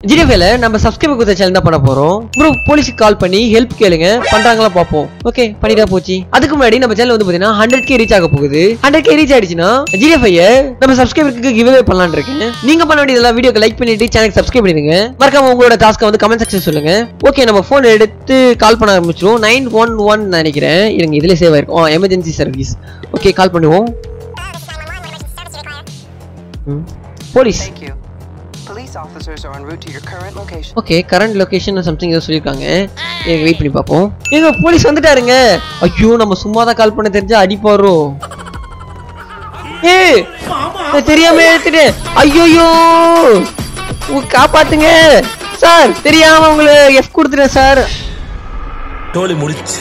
ஜிடிஎஃப்ல நம்ம சப்ஸ்கிரைப் கொடுத்த சேனல் தான் பண்ண போறோம் ப்ரோ போலீஸுக்கு கால் பண்ணி ஹெல்ப் கேளுங்க பண்றாங்களா பாப்போம் ஓகே பண்ணிட்டா போச்சு அதுக்கு முன்னாடி நம்ம சேனல் வந்து பாத்தீங்கன்னா ஹண்ட்ரட் கே ரீச் ஆக போகுது ஹண்ட்ரட் கே ரீச் ஆயிடுச்சுன்னா ஜிடிஎஃப் நம்ம சப்ஸ்கிரைபருக்கு கிவ் அவே பண்ணலாம்னு இருக்கேன் நீங்க பண்ண வேண்டியதெல்லாம் வீடியோக்கு லைக் பண்ணிட்டு சேனல் சப்ஸ்கிரைப் பண்ணிடுங்க மறக்காம உங்களோட டாஸ்க்கை வந்து கமெண்ட் செக்ஷன் சொல்லுங்க ஓகே நம்ம போன் எடுத்து கால் பண்ண ஆரம்பிச்சிரும் நைன் ஒன் ஒன் நினைக்கிறேன் இருங்க இதுல சேவ் ஆயிருக்கும் எமர்ஜென்சி சர்வீஸ் ஓகே கால் பண்ணுவோம் police Thank you. Police officers are en route to your current location. Okay current location something ஏதோ சொல்லியிருக்காங்க எங்க வெயிட் பண்ணி பார்ப்போம் எங்க போலீஸ் வந்துட்டாருங்க ஐயோ நம்ம சும்மா தான் கால் பண்ண தெரிஞ்சா அடிப்பாரோ ஏய் நான் தெரியாம எடுத்துட்டேன் ஐயோயோ காப்பாத்துங்க சார் தெரியாம உங்களை எஃப் கொடுத்துட்டேன் சார் டோலி முடிச்சு